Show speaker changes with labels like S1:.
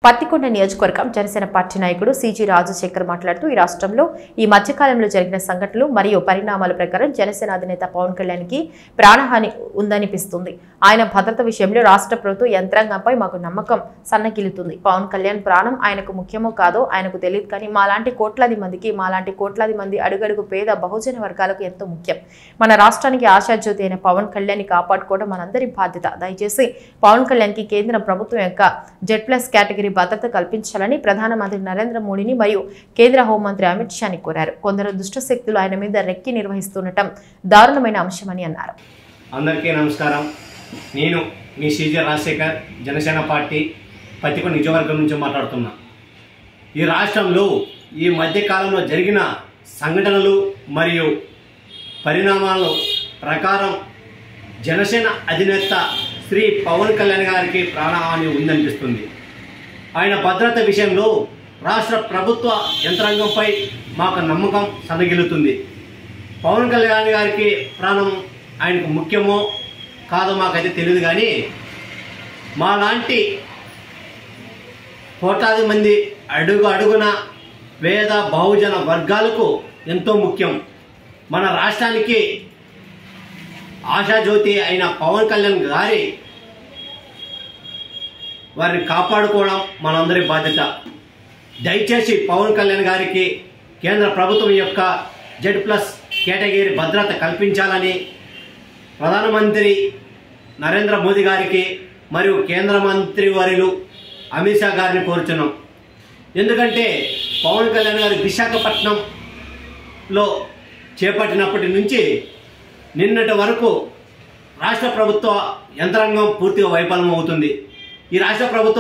S1: పత్తికొండ నియోజకవర్గం జనసేన పార్టీ నాయకుడు సిజి రాజశేఖర్ మాట్లాడుతూ ఈ రాష్ట్రంలో ఈ మధ్యకాలంలో జరిగిన సంఘటనలు మరియు పరిణామాల ప్రకారం జనసేన అధినేత పవన్ కళ్యాణ్కి ప్రాణహాని ఉందనిపిస్తుంది ఆయన భద్రత విషయంలో రాష్ట్ర ప్రభుత్వ యంత్రాంగంపై మాకు నమ్మకం సన్నగిలుతుంది పవన్ కళ్యాణ్ ప్రాణం ఆయనకు ముఖ్యమో కాదో ఆయనకు తెలియదు కానీ మాలాంటి కోట్లాది మందికి మాలాంటి కోట్లాది మంది అడుగడుగు పేద బహుజన వర్గాలకు ఎంతో ముఖ్యం మన రాష్ట్రానికి ఆశాజ్యోతి అయిన పవన్ కళ్యాణ్ని కాపాడుకోవడం మనందరి బాధ్యత దయచేసి పవన్ కళ్యాణ్కి కేంద్ర ప్రభుత్వం యొక్క జెడ్ ప్లస్ కేటగిరీ భద్రత కల్పించాలని ప్రధానమంత్రి నరేంద్ర మోడీని మరియు కేంద్ర హోంమంత్రి అమిత్ షాని కోరారు కొందరు దుష్ట శక్తులు ఆయన మీద రెక్కి నిర్వహిస్తుండటం దారుణమైన అంశమని అన్నారు
S2: అందరికీ నమస్కారం నేను మీ సీజే రాజశేఖర్ జనసేన పార్టీ పత్తికొండ నియోజకవర్గం నుంచి మాట్లాడుతున్నా ఈ రాష్ట్రంలో ఈ మధ్య కాలంలో జరిగిన సంఘటనలు మరియు పరిణామాల ప్రకారం జనసేన అధినేత శ్రీ పవన్ కళ్యాణ్ గారికి ప్రాణహాని ఉందనిపిస్తుంది ఆయన భద్రత విషయంలో రాష్ట్ర ప్రభుత్వ యంత్రాంగంపై మాకు నమ్మకం సన్నగిలుతుంది పవన్ కళ్యాణ్ గారికి ప్రాణం ఆయనకు ముఖ్యమో కాదో మాకైతే తెలియదు కానీ మాలాంటి కోట్లాది మంది అడుగు అడుగున పేద బహుజన వర్గాలకు ఎంతో ముఖ్యం మన రాష్ట్రానికి ఆశాజ్యోతి అయిన పవన్ కళ్యాణ్ గారి వారిని కాపాడుకోవడం మనందరి బాధ్యత దయచేసి పవన్ కళ్యాణ్ గారికి కేంద్ర ప్రభుత్వం యొక్క జెడ్ ప్లస్ కేటగిరీ భద్రత కల్పించాలని ప్రధానమంత్రి నరేంద్ర మోదీ గారికి మరియు కేంద్ర మంత్రి వర్యులు అమిత్ షా గారిని కోరుచున్నాం ఎందుకంటే పవన్ కళ్యాణ్ గారు విశాఖపట్నంలో చేపట్టినప్పటి నుంచి నిన్నటి వరకు రాష్ట్ర ప్రభుత్వ యంత్రాంగం పూర్తిగా వైఫల్యం అవుతుంది ఈ రాష్ట్ర ప్రభుత్వం